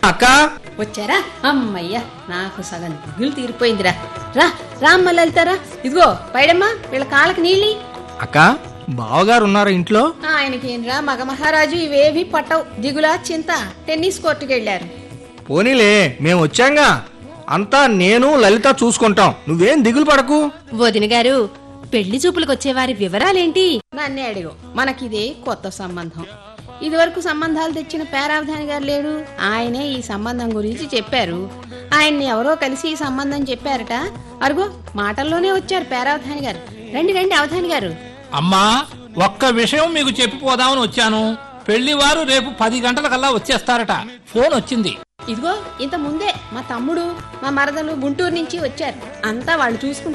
అక్క వచ్చారా అమ్మయ్యా నాకు సగం దిగులు తీరిపోయిందిరా రా రామ్మ లలితారా ఇదిగో పైడమ్మా వీళ్ళ కాళ్ళకి నీళ్ళి అక్క బావగారు ఉన్నారా ఇంట్లో ఆయనకి రా మగ మహారాజు ఇవేవి పట్టవు దిగులా చింత టెన్నిస్ కోర్టుకి వెళ్ళారు పోనీలే మేము వచ్చాంగా అంతా నేను లలిత చూసుకుంటాం నువ్వేం దిగులు పడకు వదిన గారు పెళ్లి చూపులకు వచ్చేవారి వివరాలేంటి నన్నే అడిగు మనకిదే కొత్త సంబంధం ఇదివరకు సంబంధాలు తెచ్చిన పేరావధాని గారు లేడు ఆయనే ఈ సంబంధం గురించి చెప్పారు ఆయన్ని ఎవరో కలిసి ఈ సంబంధం చెప్పారట అరుగో మాటల్లోనే వచ్చారు పేరావధాని గారు రండి రండి అవధాని గారు అమ్మా ఒక్క విషయం మీకు చెప్పిపోదామని వచ్చాను పెళ్లివారు రేపు పది గంటలకల్లా వచ్చేస్తారట ఫోన్ వచ్చింది ఇదిగో ఇంత ముందే మా తమ్ముడు మా మరదలు గుంటూరు నుంచి వచ్చారు అంతా వాళ్ళు చూసుకుంటారు